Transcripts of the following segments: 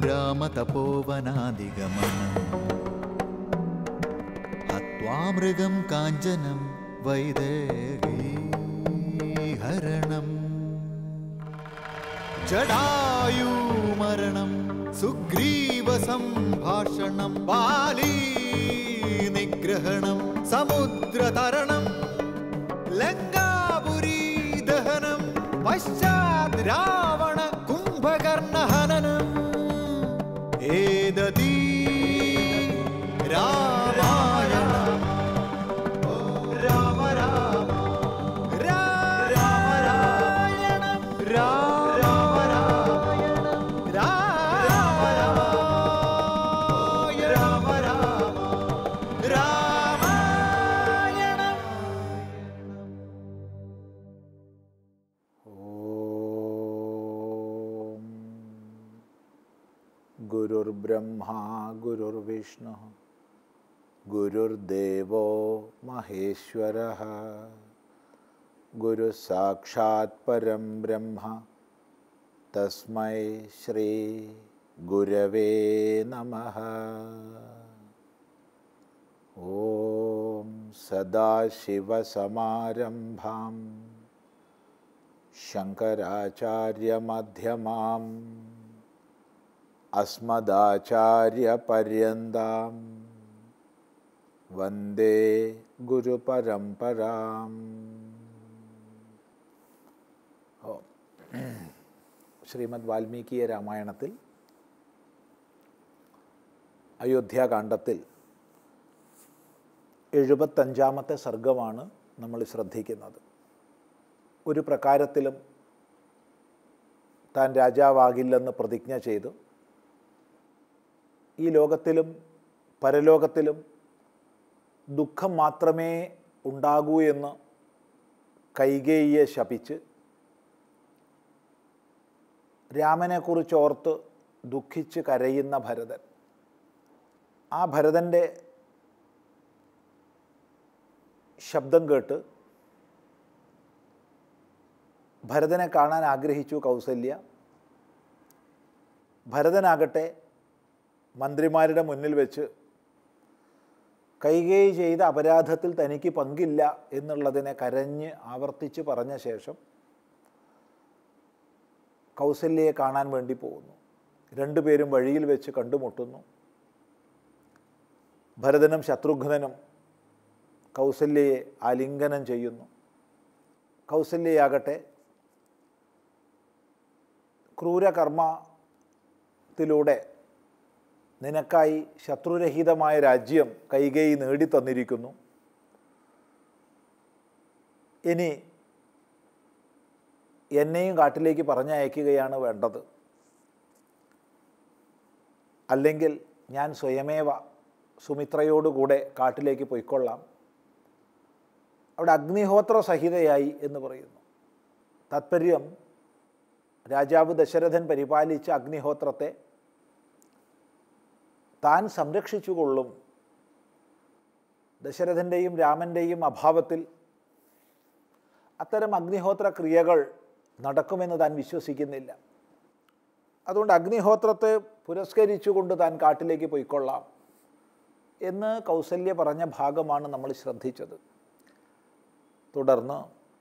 രാമതപോവനാദിഗമനം ഹത്വാ മൃഗം കാഞ്ചനം വൈദേഹീഹരണം ജടായൂമരണം സുഗ്രീവസംഭാഷണം ബാലീ നിഗ്രഹണം സമുദ്രതരണം ലങ്കാപുരീ ദഹനം പശ്ചാത് രാവണ കുംഭകർണഹനനം ഏതീ രാമായണ രാമ രാമ രാമായണം രാമ രാമായണം രാമ രാമ രാമ രാമായണം ഓം ഗുരുർബ്രഹ്മാ ഗുരുർവിഷ്ണു ഗുരുർദേവോ മഹേശ്വര ഗുരു സാക്ഷാത് പരം ബ്രഹ്മ തസ്മൈ ശ്രീ ഗുരവേ നമ ഓം സദാശിവസമാരംഭാം ശങ്കരാചാര്യമധ്യമാം അസ്മദാചാര്യപര്യന്താം വന്ദേ ഗുരുപരമ്പരാം ഓ. ശ്രീമദ് വാൽമീകിയ രാമായണത്തിൽ അയോധ്യാകാന്ഡത്തിൽ എഴുപത്തഞ്ചാമത്തെ സർഗമാണ് നമ്മൾ ശ്രദ്ധിക്കുന്നത് ഒരു പ്രകാരത്തിലും താൻ രാജാവാകില്ലെന്ന് പ്രതിജ്ഞ ചെയ്തു ഈ ലോകത്തിലും പരലോകത്തിലും ദുഃഖം മാത്രമേ ഉണ്ടാകൂ എന്ന് കൈകേയിയെ ശപിച്ച് രാമനെക്കുറിച്ച് ഓർത്ത് ദുഃഖിച്ച് കരയുന്ന ഭരതൻ ആ ഭരതൻ്റെ ശബ്ദം കേട്ട് ഭരതനെ കാണാൻ ആഗ്രഹിച്ചു കൗസല്യ ഭരതനാകട്ടെ മന്ത്രിമാരുടെ മുന്നിൽ വെച്ച് കൈകേയി ചെയ്ത അപരാധത്തിൽ തനിക്ക് പങ്കില്ല എന്നുള്ളതിനെ കരഞ്ഞ് ആവർത്തിച്ച് പറഞ്ഞ ശേഷം കൗസല്യയെ കാണാൻ വേണ്ടി പോകുന്നു രണ്ടുപേരും വഴിയിൽ വെച്ച് കണ്ടുമുട്ടുന്നു ഭരതനും ശത്രുഘ്നനും കൗസല്യയെ ആലിംഗനം ചെയ്യുന്നു കൗസല്യയാകട്ടെ ക്രൂരകർമ്മത്തിലൂടെ നിനക്കായി ശത്രുരഹിതമായ രാജ്യം കൈകേയി നേടിത്തന്നിരിക്കുന്നു ഇനി എന്നെയും കാട്ടിലേക്ക് പറഞ്ഞയക്കുകയാണ് വേണ്ടത് അല്ലെങ്കിൽ ഞാൻ സ്വയമേവ സുമിത്രയോടുകൂടെ കാട്ടിലേക്ക് പൊയ്ക്കൊള്ളാം അവിടെ അഗ്നിഹോത്ര സഹിതയായി എന്ന് പറയുന്നു താത്പര്യം രാജാവ് ദശരഥൻ പരിപാലിച്ച അഗ്നിഹോത്രത്തെ താൻ സംരക്ഷിച്ചുകൊള്ളും ദശരഥൻ്റെയും രാമൻ്റെയും അഭാവത്തിൽ അത്തരം അഗ്നിഹോത്ര ക്രിയകൾ നടക്കുമെന്ന് താൻ വിശ്വസിക്കുന്നില്ല അതുകൊണ്ട് അഗ്നിഹോത്രത്തെ പുരസ്കരിച്ചുകൊണ്ട് താൻ കാട്ടിലേക്ക് പോയിക്കൊള്ളാം എന്ന് കൗസല്യ പറഞ്ഞ ഭാഗമാണ് നമ്മൾ ശ്രദ്ധിച്ചത് തുടർന്ന്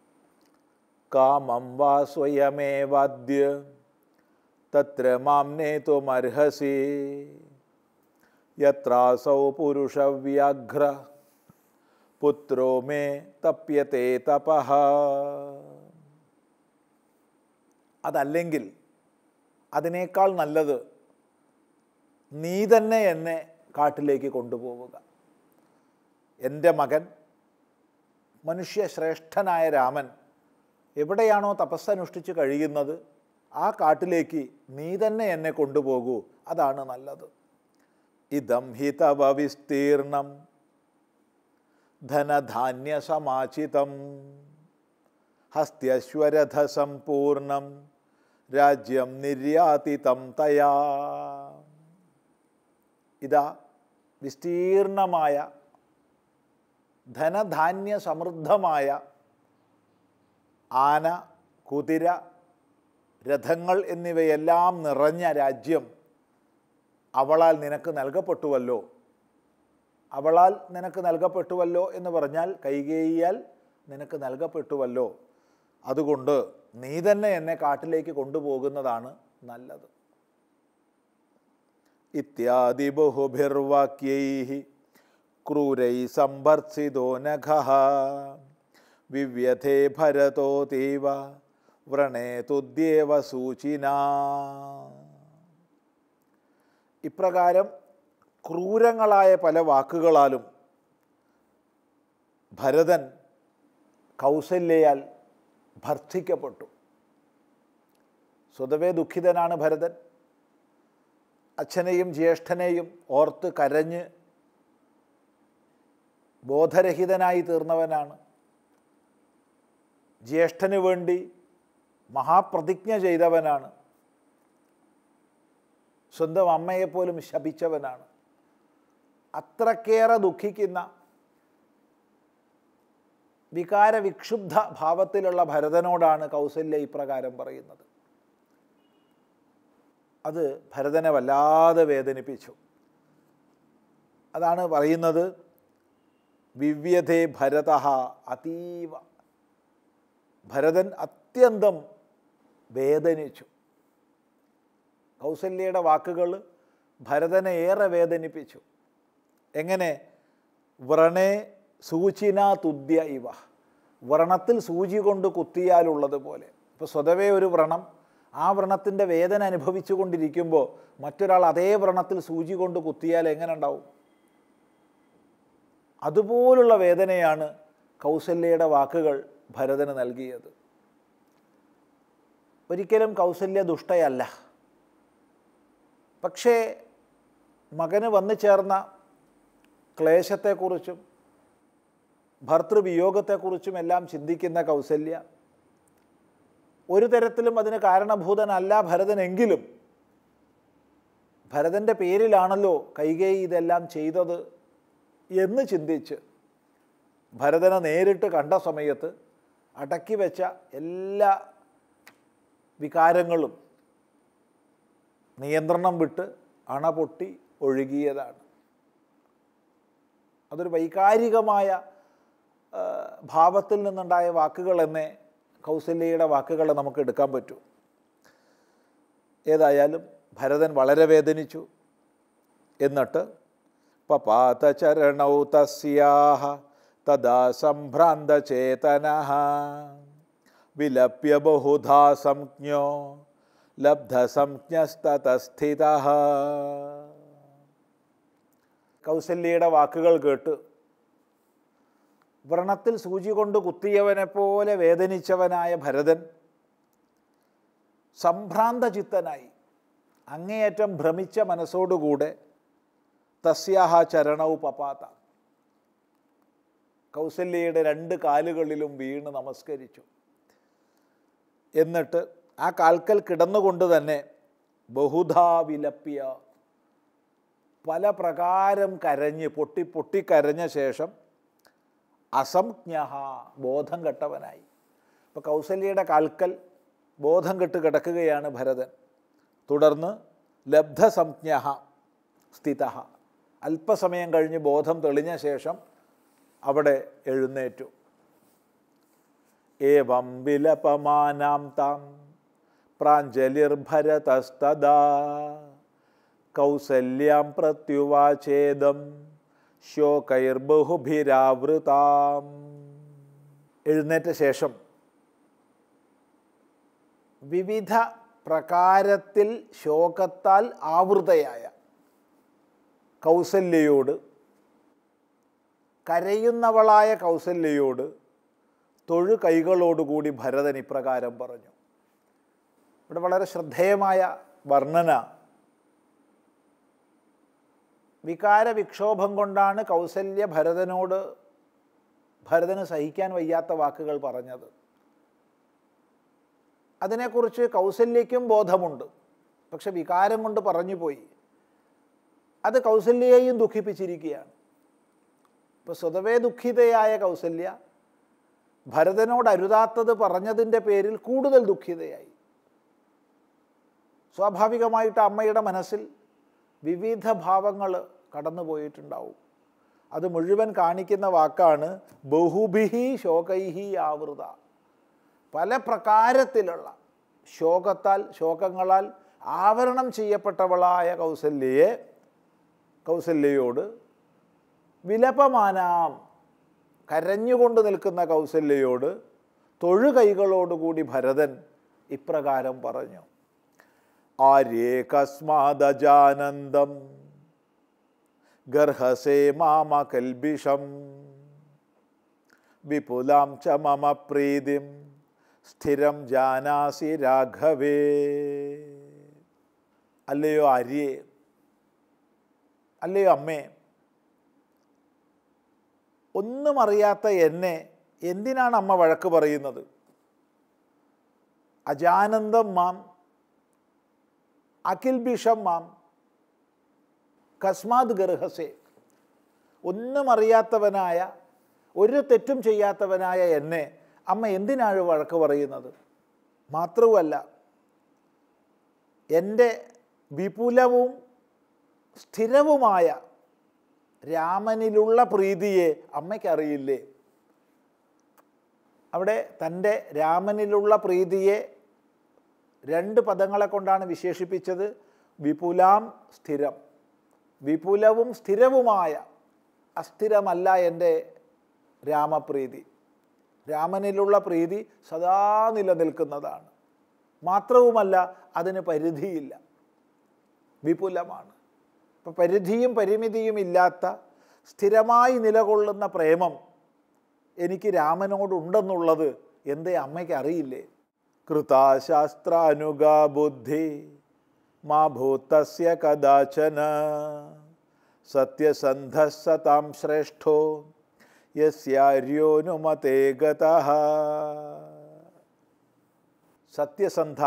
കാമം വാ സ്വയമേവാദ്യ തത്ര മാം നേതുമർഹസി യത്രാസൗ പുരുഷവ്യാഘ്ര പുത്രോ മേ തപ്യത്തെ തപഃ അതല്ലെങ്കിൽ അതിനേക്കാൾ നല്ലത് നീ തന്നെ എന്നെ കാട്ടിലേക്ക് കൊണ്ടുപോവുക എൻ്റെ മകൻ മനുഷ്യശ്രേഷ്ഠനായ രാമൻ എവിടെയാണോ തപസ്സനുഷ്ഠിച്ച് കഴിയുന്നത് ആ കാട്ടിലേക്ക് നീ തന്നെ എന്നെ കൊണ്ടുപോകൂ അതാണ് നല്ലത് ഇതം ഹി തവ വിസ്തീർണം ധനധാന്യസമാചിതം ഹസ്ത്യശ്വരഥ സമ്പൂർണം രാജ്യം നിർയാതിതം തയാ ഇതാ വിസ്തീർണമായ ധനധാന്യ സമൃദ്ധമായ ആന കുതിര രഥങ്ങൾ എന്നിവയെല്ലാം നിറഞ്ഞ രാജ്യം അവളാൽ നിനക്ക് നൽകപ്പെട്ടുവല്ലോ അവളാൽ നിനക്ക് നൽകപ്പെട്ടുവല്ലോ എന്ന് പറഞ്ഞാൽ കൈകേയിയാൽ നിനക്ക് നൽകപ്പെട്ടുവല്ലോ അതുകൊണ്ട് നീ തന്നെ എന്നെ കാട്ടിലേക്ക് കൊണ്ടുപോകുന്നതാണ് നല്ലത് ഇത്യാദി ബഹുഭിർവാക്യൈ ക്രൂരൈ സമ്പർസിതോ നഖ വിവ്യഥേ ഭരതോ തീവ വ്രണേ തുദ്യേവ സൂചിന ഇപ്രകാരം ക്രൂരങ്ങളായ പല വാക്കുകളാലും ഭരതൻ കൗസല്യയാൽ ഭർത്തിക്കപ്പെട്ടു സ്വതവേ ദുഃഖിതനാണ് ഭരതൻ അച്ഛനെയും ജ്യേഷ്ഠനെയും ഓർത്ത് കരഞ്ഞ് ബോധരഹിതനായി തീർന്നവനാണ് ജ്യേഷ്ഠന് വേണ്ടി മഹാപ്രതിജ്ഞ ചെയ്തവനാണ് സ്വന്തം അമ്മയെപ്പോലും ശപിച്ചവനാണ് അത്രക്കേറെ ദുഃഖിക്കുന്ന വികാരവിക്ഷുബ്ധ ഭാവത്തിലുള്ള ഭരതനോടാണ് കൗസല്യ ഇപ്രകാരം പറയുന്നത് അത് ഭരതനെ വല്ലാതെ വേദനിപ്പിച്ചു അതാണ് പറയുന്നത് വിവ്യതേ ഭരത അതീവ ഭരതൻ അത്യന്തം വേദനിച്ചു കൗസല്യയുടെ വാക്കുകൾ ഭരതനെ ഏറെ വേദനിപ്പിച്ചു എങ്ങനെ വ്രണേ സൂചിന തുദ്യ ഇവ വ്രണത്തിൽ സൂചി കൊണ്ട് കുത്തിയാലുള്ളത് പോലെ ഇപ്പോൾ സ്വതവേ ഒരു വ്രണം ആ വ്രണത്തിൻ്റെ വേദന അനുഭവിച്ചു കൊണ്ടിരിക്കുമ്പോൾ മറ്റൊരാൾ അതേ വ്രണത്തിൽ സൂചി കൊണ്ട് കുത്തിയാൽ എങ്ങനെ ഉണ്ടാവും അതുപോലുള്ള വേദനയാണ് കൗസല്യയുടെ വാക്കുകൾ ഭരതന് നൽകിയത് ഒരിക്കലും കൗസല്യ ദുഷ്ടയല്ല പക്ഷേ മകന് വന്നു ചേർന്ന ക്ലേശത്തെക്കുറിച്ചും ഭർത്തൃവിയോഗത്തെക്കുറിച്ചും എല്ലാം ചിന്തിക്കുന്ന കൗസല്യ ഒരു തരത്തിലും അതിന് കാരണഭൂതനല്ല ഭരതനെങ്കിലും ഭരതൻ്റെ പേരിലാണല്ലോ കൈകേയി ഇതെല്ലാം ചെയ്തത് എന്ന് ചിന്തിച്ച് ഭരതനെ നേരിട്ട് കണ്ട സമയത്ത് അടക്കി വെച്ച എല്ലാ വികാരങ്ങളും നിയന്ത്രണം വിട്ട് അണ പൊട്ടി ഒഴുകിയതാണ് അതൊരു വൈകാരികമായ ആ, ഭാവത്തിൽ നിന്നുണ്ടായ വാക്കുകൾ എന്നേ കൗസല്യയുടെ വാക്കുകളെ നമുക്ക് എടുക്കാൻ പറ്റൂ ഏതായാലും ഭരതൻ വളരെ വേദനിച്ചു എന്നിട്ട് പപാതചരണൗ തസ്യാഹ തദാ സംഭ്രാന്തചേതന വിലപ്യ ബഹുധാ സംജ്ഞോ ലബ്ധസംജ്ഞസ്തതസ്ഥിത കൗസല്യയുടെ വാക്കുകൾ കേട്ട് വ്രണത്തിൽ സൂചി കൊണ്ട് കുത്തിയവനെ പോലെ വേദനിച്ചവനായ ഭരതൻ സംഭ്രാന്തചിത്തനായി അങ്ങേയറ്റം ഭ്രമിച്ച മനസ്സോടുകൂടെ തസ്യാഹ ചരണവും പപാത കൗസല്യയുടെ രണ്ട് കാലുകളിലും വീണ് നമസ്കരിച്ചു എന്നിട്ട് ആ കാൽക്കൽ കിടന്നുകൊണ്ട് തന്നെ ബഹുധാ വിലപ്പിയ പല പ്രകാരം കരഞ്ഞ് പൊട്ടി പൊട്ടിക്കരഞ്ഞ ശേഷം അസംജ്ഞ ബോധം കെട്ടവനായി ഇപ്പോൾ കൗസല്യയുടെ കാൽക്കൽ ബോധം കെട്ട് കിടക്കുകയാണ് ഭരതൻ തുടർന്ന് ലബ്ധസംജ്ഞ സ്ഥിത അല്പസമയം കഴിഞ്ഞ് ബോധം തെളിഞ്ഞ ശേഷം അവിടെ എഴുന്നേറ്റു ഏവം വിലപമാനാം താം പ്രാഞ്ജലിർഭരതസ്തദാ കൗസല്യാം പ്രത്യുവാചേദം ശോകൈർബഹുഭിരാവൃതാം എഴുന്നേറ്റ ശേഷം വിവിധ പ്രകാരത്തിൽ ശോകത്താൽ ആവൃതയായ കൗസല്യയോട് കരയുന്നവളായ കൗസല്യയോട് തൊഴു കൈകളോടുകൂടി ഭരതൻ ഇപ്രകാരം പറഞ്ഞു ഇവിടെ വളരെ ശ്രദ്ധേയമായ വർണ്ണന വികാര വിക്ഷോഭം കൊണ്ടാണ് കൗസല്യ ഭരതനോട് ഭരതന് സഹിക്കാൻ വയ്യാത്ത വാക്കുകൾ പറഞ്ഞത് അതിനെക്കുറിച്ച് കൗസല്യയ്ക്കും ബോധമുണ്ട് പക്ഷെ വികാരം കൊണ്ട് പറഞ്ഞു പോയി അത് കൗസല്യയെയും ദുഃഖിപ്പിച്ചിരിക്കുകയാണ് ഇപ്പോൾ സ്വതവേ ദുഃഖിതയായ കൗസല്യ ഭരതനോട് അരുതാത്തത് പറഞ്ഞതിൻ്റെ പേരിൽ കൂടുതൽ ദുഃഖിതയായി സ്വാഭാവികമായിട്ട് അമ്മയുടെ മനസ്സിൽ വിവിധ ഭാവങ്ങൾ കടന്നു പോയിട്ടുണ്ടാവും അത് മുഴുവൻ കാണിക്കുന്ന വാക്കാണ് ബഹുഭിഹി ശോകൈഹി ആവൃത പല പ്രകാരത്തിലുള്ള ശോകത്താൽ ശോകങ്ങളാൽ ആവരണം ചെയ്യപ്പെട്ടവളായ കൗസല്യയെ കൗസല്യയോട് വിലപമാനാം കരഞ്ഞുകൊണ്ട് നിൽക്കുന്ന കൗസല്യയോട് തൊഴുകൈകളോടുകൂടി ഭരതൻ ഇപ്രകാരം പറഞ്ഞു ആര്യേ കസ്മാദജാനന്ദം ഗർഹസേ മാമ കൽബിഷം വിപുലാം ച മമ പ്രീതിം സ്ഥിരം ജാനാസി രാഘവേ അല്ലയോ ആര്യേ അല്ലയോ അമ്മേ ഒന്നും അറിയാത്ത എന്നെ എന്തിനാണ് അമ്മ വഴക്ക് പറയുന്നത് അജാനന്ദം മാം അഖിൽ ബിഷം മാം കസ്മാത് ഗർഹസേ ഒന്നും അറിയാത്തവനായ ഒരു തെറ്റും ചെയ്യാത്തവനായ എന്നെ അമ്മ എന്തിനാണ് വഴക്ക് പറയുന്നത് മാത്രവുമല്ല എൻ്റെ വിപുലവും സ്ഥിരവുമായ രാമനിലുള്ള പ്രീതിയെ അമ്മയ്ക്കറിയില്ലേ അവിടെ തൻ്റെ രാമനിലുള്ള പ്രീതിയെ രണ്ട് പദങ്ങളെ കൊണ്ടാണ് വിശേഷിപ്പിച്ചത് വിപുലാം സ്ഥിരം വിപുലവും സ്ഥിരവുമായ അസ്ഥിരമല്ല എൻ്റെ രാമപ്രീതി രാമനിലുള്ള പ്രീതി സദാ നിലനിൽക്കുന്നതാണ് മാത്രവുമല്ല അതിന് പരിധിയില്ല വിപുലമാണ് ഇപ്പം പരിധിയും പരിമിതിയും ഇല്ലാത്ത സ്ഥിരമായി നിലകൊള്ളുന്ന പ്രേമം എനിക്ക് രാമനോടുണ്ടെന്നുള്ളത് എൻ്റെ അമ്മയ്ക്ക് അറിയില്ലേ കൃതാശാസ്ത്രാനുഗാ ബുദ്ധി മാ ഭൂതസ്യ കദാചന സത്യസന്ധ സതാം ശ്രേഷ്ഠോ യസ്യാര്യോനുമതേ ഗതഃ സത്യസന്ധ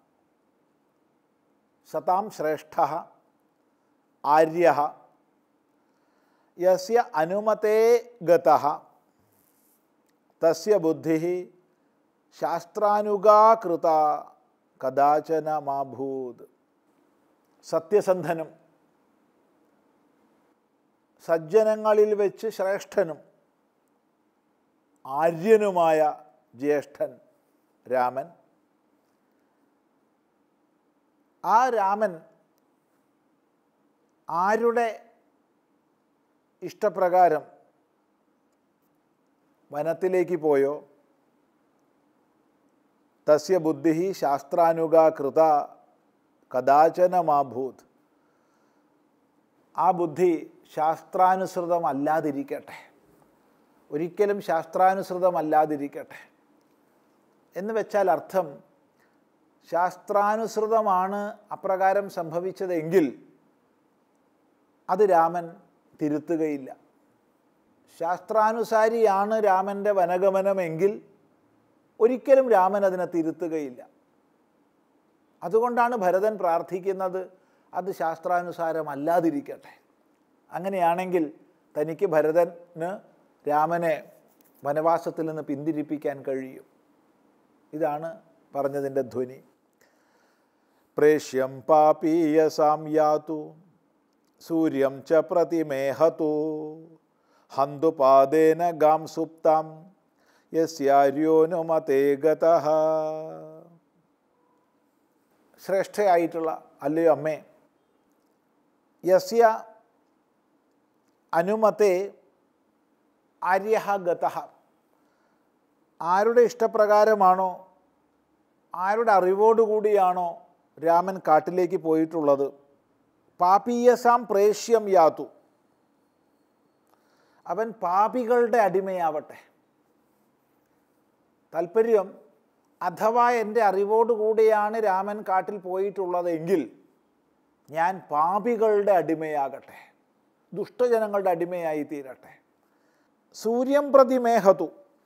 സതാം ശ്രേഷ്ഠ ആര്യ യസ്യ അനുമതേ ഗതഃ തസ്യ ബുദ്ധി ശാസ്ത്രാനുഗാ കൃത കദാചന മാഭൂത് സത്യസന്ധനും സജ്ജനങ്ങളിൽ വെച്ച് ശ്രേഷ്ഠനും ആര്യനുമായ ജ്യേഷ്ഠൻ രാമൻ ആ രാമൻ ആരുടെ ഇഷ്ടപ്രകാരം വനത്തിലേക്ക് പോയോ തസ്യ ബുദ്ധി ശാസ്ത്രാനുഗ കൃത കദാചനമാഭൂത് ആ ബുദ്ധി ശാസ്ത്രാനുസൃതമല്ലാതിരിക്കട്ടെ ഒരിക്കലും ശാസ്ത്രാനുസൃതമല്ലാതിരിക്കട്ടെ എന്ന് വെച്ചാൽ അർത്ഥം ശാസ്ത്രാനുസൃതമാണ് അപ്രകാരം സംഭവിച്ചതെങ്കിൽ അത് രാമൻ തിരുത്തുകയില്ല ശാസ്ത്രാനുസാരിയാണ് രാമൻ്റെ വനഗമനമെങ്കിൽ ഒരിക്കലും രാമൻ അതിനെ തിരുത്തുകയില്ല അതുകൊണ്ടാണ് ഭരതൻ പ്രാർത്ഥിക്കുന്നത് അത് ശാസ്ത്രാനുസാരമല്ലാതിരിക്കട്ടെ അങ്ങനെയാണെങ്കിൽ തനിക്ക് ഭരതന് രാമനെ വനവാസത്തിൽ നിന്ന് പിന്തിരിപ്പിക്കാൻ കഴിയും ഇതാണ് പറഞ്ഞതിൻ്റെ ധ്വനി പ്രേഷ്യം പാപീയസാം യാതു സൂര്യം ച പ്രതിമേഹതു ഹന്തുപാദേന ഗാം സുപ്താം യസ്യാര്യോനുമതേ ഗതഃ ശ്രേഷ്ഠയായിട്ടുള്ള അല്ലയോ അമ്മേ യസ്യ അനുമത്തെ ആര്യ ഗത ആരുടെ ഇഷ്ടപ്രകാരമാണോ ആരുടെ അറിവോടുകൂടിയാണോ രാമൻ കാട്ടിലേക്ക് പോയിട്ടുള്ളത് പാപീയസാം പ്രേഷ്യം യാതു അവൻ പാപികളുടെ അടിമയാവട്ടെ താല്പര്യം അഥവാ എൻ്റെ അറിവോടുകൂടിയാണ് രാമൻ കാട്ടിൽ പോയിട്ടുള്ളതെങ്കിൽ ഞാൻ പാപികളുടെ അടിമയാകട്ടെ ദുഷ്ടജനങ്ങളുടെ അടിമയായി തീരട്ടെ സൂര്യം പ്രതിമേഹതു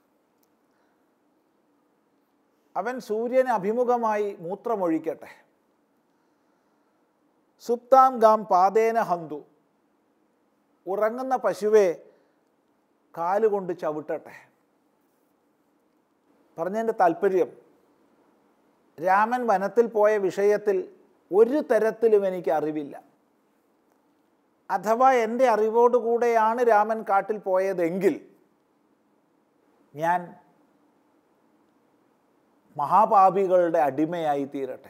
അവൻ സൂര്യന് അഭിമുഖമായി മൂത്രമൊഴിക്കട്ടെ സുപ്താം ഗാം പാതേന ഹന്തു ഉറങ്ങുന്ന പശുവെ കാലുകൊണ്ട് ചവിട്ടട്ടെ പറഞ്ഞതിൻ്റെ താല്പര്യം രാമൻ വനത്തിൽ പോയ വിഷയത്തിൽ ഒരു തരത്തിലും എനിക്ക് അറിവില്ല അഥവാ എൻ്റെ അറിവോടുകൂടെയാണ് രാമൻ കാട്ടിൽ പോയതെങ്കിൽ ഞാൻ മഹാപാപികളുടെ അടിമയായി തീരട്ടെ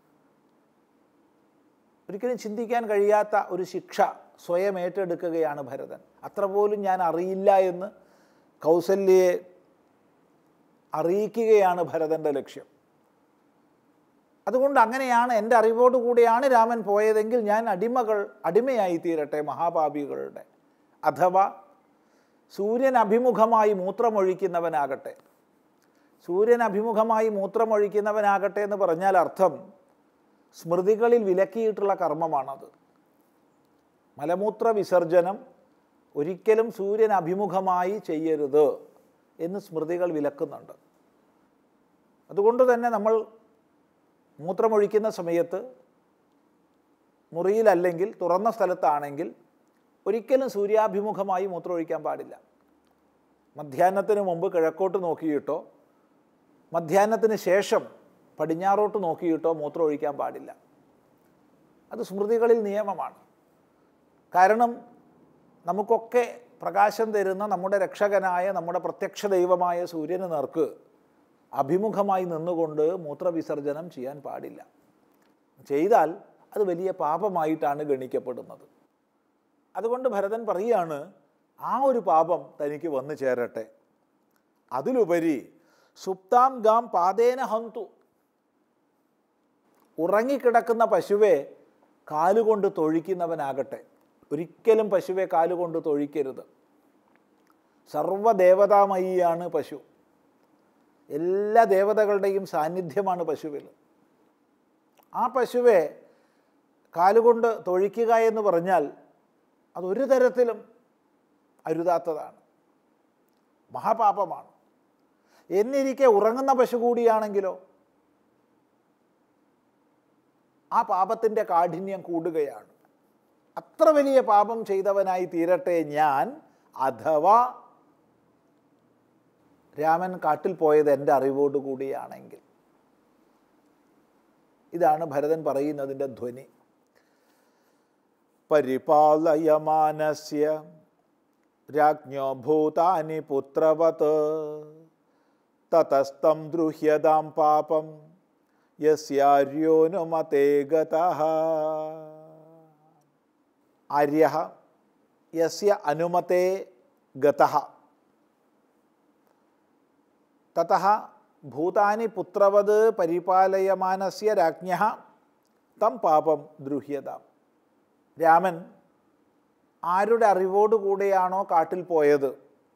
ഒരിക്കലും ചിന്തിക്കാൻ കഴിയാത്ത ഒരു ശിക്ഷ സ്വയം ഏറ്റെടുക്കുകയാണ് ഭരതൻ അത്ര പോലും ഞാൻ അറിയില്ല എന്ന് കൗസല്യയെ അറിയിക്കുകയാണ് ഭരതൻ്റെ ലക്ഷ്യം അതുകൊണ്ട് അങ്ങനെയാണ് എൻ്റെ അറിവോടുകൂടിയാണ് രാമൻ പോയതെങ്കിൽ ഞാൻ അടിമകൾ അടിമയായി തീരട്ടെ മഹാപാപികളുടെ അഥവാ സൂര്യൻ അഭിമുഖമായി മൂത്രമൊഴിക്കുന്നവനാകട്ടെ സൂര്യൻ അഭിമുഖമായി മൂത്രമൊഴിക്കുന്നവനാകട്ടെ എന്ന് പറഞ്ഞാൽ അർത്ഥം സ്മൃതികളിൽ വിലക്കിയിട്ടുള്ള കർമ്മമാണത് മലമൂത്ര വിസർജനം ഒരിക്കലും സൂര്യൻ അഭിമുഖമായി ചെയ്യരുത് എന്ന് സ്മൃതികൾ വിലക്കുന്നുണ്ട് അതുകൊണ്ട് തന്നെ നമ്മൾ മൂത്രമൊഴിക്കുന്ന സമയത്ത് മുറിയിലല്ലെങ്കിൽ തുറന്ന സ്ഥലത്താണെങ്കിൽ ഒരിക്കലും സൂര്യാഭിമുഖമായി മൂത്രമൊഴിക്കാൻ പാടില്ല മധ്യാഹ്നത്തിന് മുമ്പ് കിഴക്കോട്ട് നോക്കിയിട്ടോ മധ്യാഹ്നത്തിന് ശേഷം പടിഞ്ഞാറോട്ട് നോക്കിയിട്ടോ മൂത്രമൊഴിക്കാൻ പാടില്ല അത് സ്മൃതികളിൽ നിയമമാണ് കാരണം നമുക്കൊക്കെ പ്രകാശം തരുന്ന നമ്മുടെ രക്ഷകനായ നമ്മുടെ പ്രത്യക്ഷ ദൈവമായ സൂര്യന് നേർക്ക് അഭിമുഖമായി നിന്നുകൊണ്ട് മൂത്രവിസർജനം ചെയ്യാൻ പാടില്ല ചെയ്താൽ അത് വലിയ പാപമായിട്ടാണ് ഗണിക്കപ്പെടുന്നത് അതുകൊണ്ട് ഭരതൻ പറയുകയാണ് ആ ഒരു പാപം തനിക്ക് വന്നു ചേരട്ടെ അതിലുപരി സുപ്താം ഗാം പാതേന ഹന്തു ഉറങ്ങിക്കിടക്കുന്ന പശുവെ കാലുകൊണ്ട് തൊഴിക്കുന്നവനാകട്ടെ ഒരിക്കലും പശുവെ കാലുകൊണ്ട് തൊഴിക്കരുത് സർവദേവതാമയിയാണ് പശു എല്ലാ ദേവതകളുടെയും സാന്നിധ്യമാണ് പശുവിൽ ആ പശുവെ കാലുകൊണ്ട് തൊഴിക്കുക എന്ന് പറഞ്ഞാൽ അതൊരു തരത്തിലും അരുതാത്തതാണ് മഹാപാപമാണ് എന്നിരിക്കെ ഉറങ്ങുന്ന പശു കൂടിയാണെങ്കിലോ ആ പാപത്തിൻ്റെ കാഠിന്യം കൂടുകയാണ് അത്ര വലിയ പാപം ചെയ്തവനായി തീരട്ടെ ഞാൻ അഥവാ രാമൻ കാട്ടിൽ പോയത് എൻ്റെ അറിവോട് കൂടിയാണെങ്കിൽ ഇതാണ് ഭരതൻ പറയുന്നതിൻ്റെ ധ്വനി പരിപാലയമാനസ്യ രാജ്ഞോ ഭൂതാനി പുത്രവത് തതസ്തം ദ്രുഹ്യതാം പാപം യസ്യാര്യോനുമതേ ഗതഃ ആര്യ യസ്യ അനുമതേ ഗതഃ തതഃ ഭൂതാനി പുത്രവത് പരിപാലയമാനസ്യ രാജ്ഞ തം പാപം ദ്രുഹ്യതാം രാമൻ ആരുടെ അറിവോടുകൂടെയാണോ കാട്ടിൽ പോയത്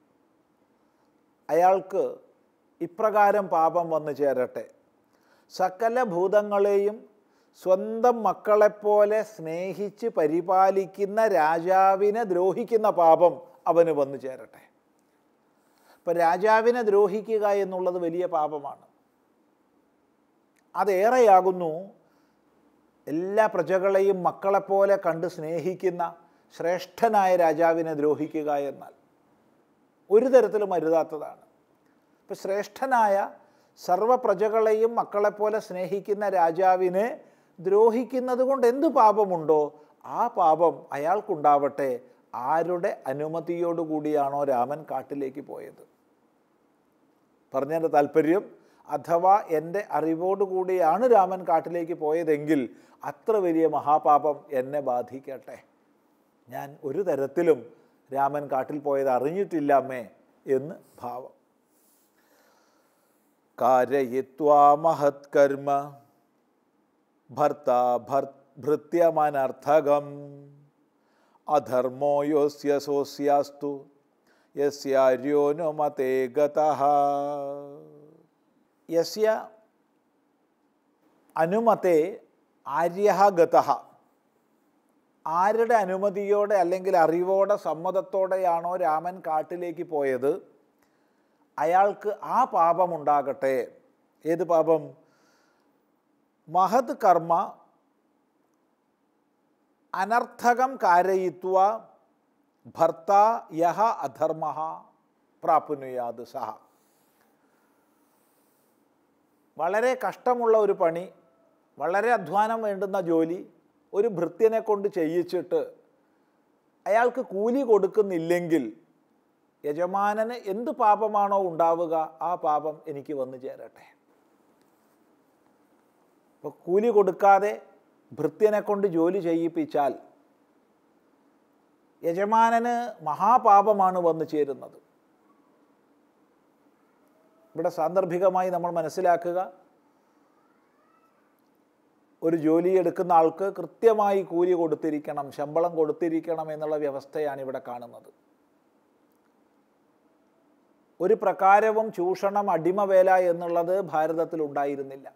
അയാൾക്ക് ഇപ്രകാരം പാപം വന്നു ചേരട്ടെ സകല ഭൂതങ്ങളെയും സ്വന്തം മക്കളെപ്പോലെ സ്നേഹിച്ച് പരിപാലിക്കുന്ന രാജാവിനെ ദ്രോഹിക്കുന്ന പാപം അവന് വന്നു ചേരട്ടെ ഇപ്പം രാജാവിനെ ദ്രോഹിക്കുക എന്നുള്ളത് വലിയ പാപമാണ് അതേറെയാകുന്നു എല്ലാ പ്രജകളെയും മക്കളെപ്പോലെ കണ്ട് സ്നേഹിക്കുന്ന ശ്രേഷ്ഠനായ രാജാവിനെ ദ്രോഹിക്കുക എന്നാൽ ഒരു തരത്തിലും അരുതാത്തതാണ് ഇപ്പം ശ്രേഷ്ഠനായ സർവ പ്രജകളെയും മക്കളെപ്പോലെ സ്നേഹിക്കുന്ന രാജാവിനെ ദ്രോഹിക്കുന്നത് കൊണ്ട് എന്ത് പാപമുണ്ടോ ആ പാപം അയാൾക്കുണ്ടാവട്ടെ ആരുടെ അനുമതിയോടുകൂടിയാണോ രാമൻ കാട്ടിലേക്ക് പോയത് പറഞ്ഞതിൻ്റെ താല്പര്യം അഥവാ എൻ്റെ അറിവോടുകൂടിയാണ് രാമൻ കാട്ടിലേക്ക് പോയതെങ്കിൽ അത്ര വലിയ മഹാപാപം എന്നെ ബാധിക്കട്ടെ ഞാൻ ഒരു തരത്തിലും രാമൻ കാട്ടിൽ പോയത് അറിഞ്ഞിട്ടില്ല അമ്മേ എന്ന് ഭാവം കാരയിത്വാ മഹത്കർമ്മ ഭർത്ത ഭർ ഭൃത്യമനർത്ഥകം അധർമ്മോ യോസ്യ സോസ്യാസ്തു യസ്യാര്യോനുമതേ ഗതഃ യസ്യ അനുമതേ ആര്യ ഗതഃ ആരുടെ അനുമതിയോടെ അല്ലെങ്കിൽ അറിവോടെ സമ്മതത്തോടെയാണോ രാമൻ കാട്ടിലേക്ക് പോയത് അയാൾക്ക് ആ പാപമുണ്ടാകട്ടെ ഏത് പാപം മഹത് കർമ്മ അനർത്ഥകം കാരയിത്വ ഭർത്ത യഹ അധർമ്മ പ്രാപ്നുയാത് സഹ വളരെ കഷ്ടമുള്ള ഒരു പണി വളരെ അധ്വാനം വേണ്ടുന്ന ജോലി ഒരു ഭൃത്യനെ കൊണ്ട് ചെയ്യിച്ചിട്ട് അയാൾക്ക് കൂലി കൊടുക്കുന്നില്ലെങ്കിൽ യജമാനന് എന്ത് പാപമാണോ ഉണ്ടാവുക ആ പാപം എനിക്ക് വന്നു ചേരട്ടെ ഇപ്പോൾ കൂലി കൊടുക്കാതെ ഭൃത്യനെ കൊണ്ട് ജോലി ചെയ്യിപ്പിച്ചാൽ യജമാനന് മഹാപാപമാണ് വന്നു ചേരുന്നത് ഇവിടെ സാന്ദർഭികമായി നമ്മൾ മനസ്സിലാക്കുക ഒരു ജോലി എടുക്കുന്ന ആൾക്ക് കൃത്യമായി കൂലി കൊടുത്തിരിക്കണം ശമ്പളം കൊടുത്തിരിക്കണം എന്നുള്ള വ്യവസ്ഥയാണ് ഇവിടെ കാണുന്നത് ഒരു പ്രകാരവും ചൂഷണം അടിമവേല എന്നുള്ളത് ഭാരതത്തിൽ ഉണ്ടായിരുന്നില്ല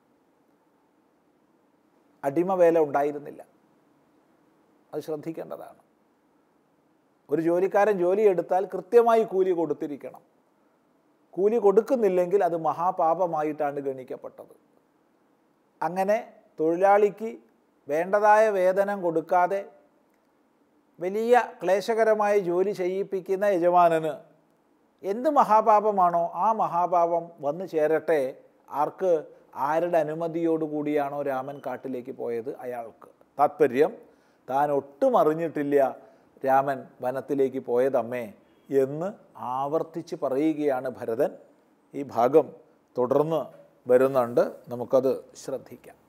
അടിമവേല ഉണ്ടായിരുന്നില്ല അത് ശ്രദ്ധിക്കേണ്ടതാണ് ഒരു ജോലിക്കാരൻ ജോലി എടുത്താൽ കൃത്യമായി കൂലി കൊടുത്തിരിക്കണം കൂലി കൊടുക്കുന്നില്ലെങ്കിൽ അത് മഹാപാപമായിട്ടാണ് ഗണിക്കപ്പെട്ടത് അങ്ങനെ തൊഴിലാളിക്ക് വേണ്ടതായ വേതനം കൊടുക്കാതെ വലിയ ക്ലേശകരമായ ജോലി ചെയ്യിപ്പിക്കുന്ന യജമാനന് എന്ത് മഹാപാപമാണോ ആ മഹാപാപം വന്നു ചേരട്ടെ ആർക്ക് ആരുടെ അനുമതിയോടുകൂടിയാണോ രാമൻ കാട്ടിലേക്ക് പോയത് അയാൾക്ക് താത്പര്യം താൻ ഒട്ടും അറിഞ്ഞിട്ടില്ല രാമൻ വനത്തിലേക്ക് പോയതമ്മേ എന്ന് ആവർത്തിച്ച് പറയുകയാണ് ഭരതൻ ഈ ഭാഗം തുടർന്ന് വരുന്നുണ്ട് നമുക്കത് ശ്രദ്ധിക്കാം